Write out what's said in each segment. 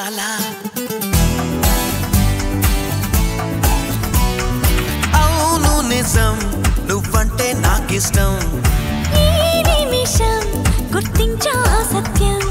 చెలరేగాల అవును నిజం నువ్వంటే నాకిష్టం ఈ నిమిషం గుర్తించా సత్యం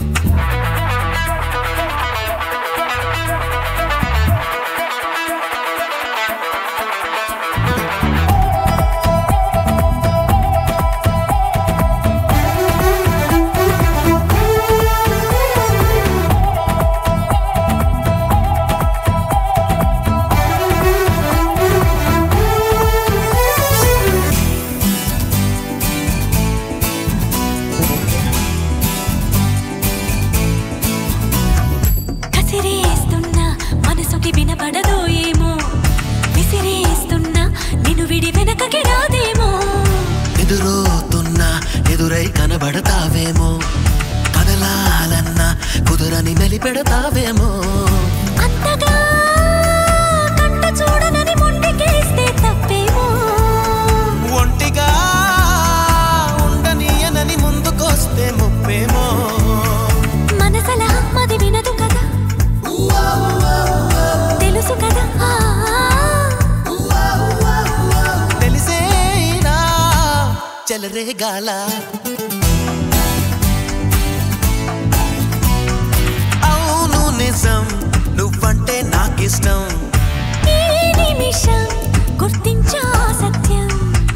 కసిరేస్తున్నా మనసుకి వినపడదో ఏమో విసిరేస్తున్నా నిన్ను విడి వెనకకి రాదేమో ఎదురోతున్నా ఎదురై కనబడతావేమో కదలాలన్నా కుదురని మెలిపెడతావేమో అంతగా కంట చూడనని మొండికేస్తే తప్పేమో ఒంటిగా ఉండనీయనని ముందుకొస్తే ముప్పేమో మనసలా మది వినదు కదా తెలుసు కదా ఆ, తెలిసేనా చెలరేగాల అవును నిజం నువ్వంటే నాకిష్టం ఈ నిమిషం గుర్తించా సత్యం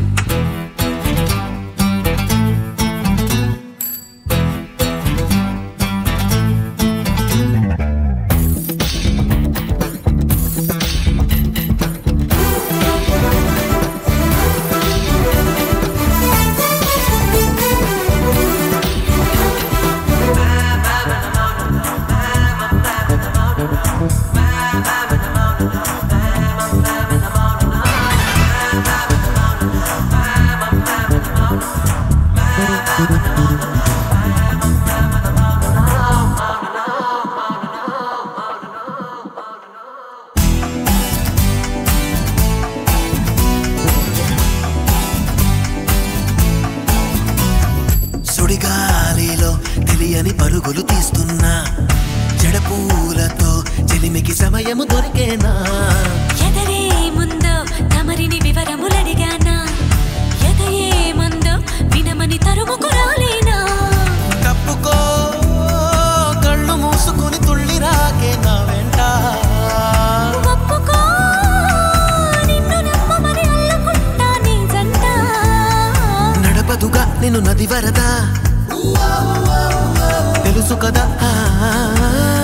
సుడిగాలిలో తెలియని పరుగులు తీస్తున్నా జడపూలతో చెలిమికి సమయము దొరికేనా ఎదరే ముందో తమరిని వివరములడిగానా ఎదయే ముందో వినమని తరుముకు రాలేనా కప్పుకో కళ్ళు మూసుకుని తుళ్ళి రాకే నా వెంట ఒప్పుకో నిన్ను నమ్మమని అల్లుకుంటా నీ జంట నడపదుగా నేను నది వరద తెలుసు కదా ఆ,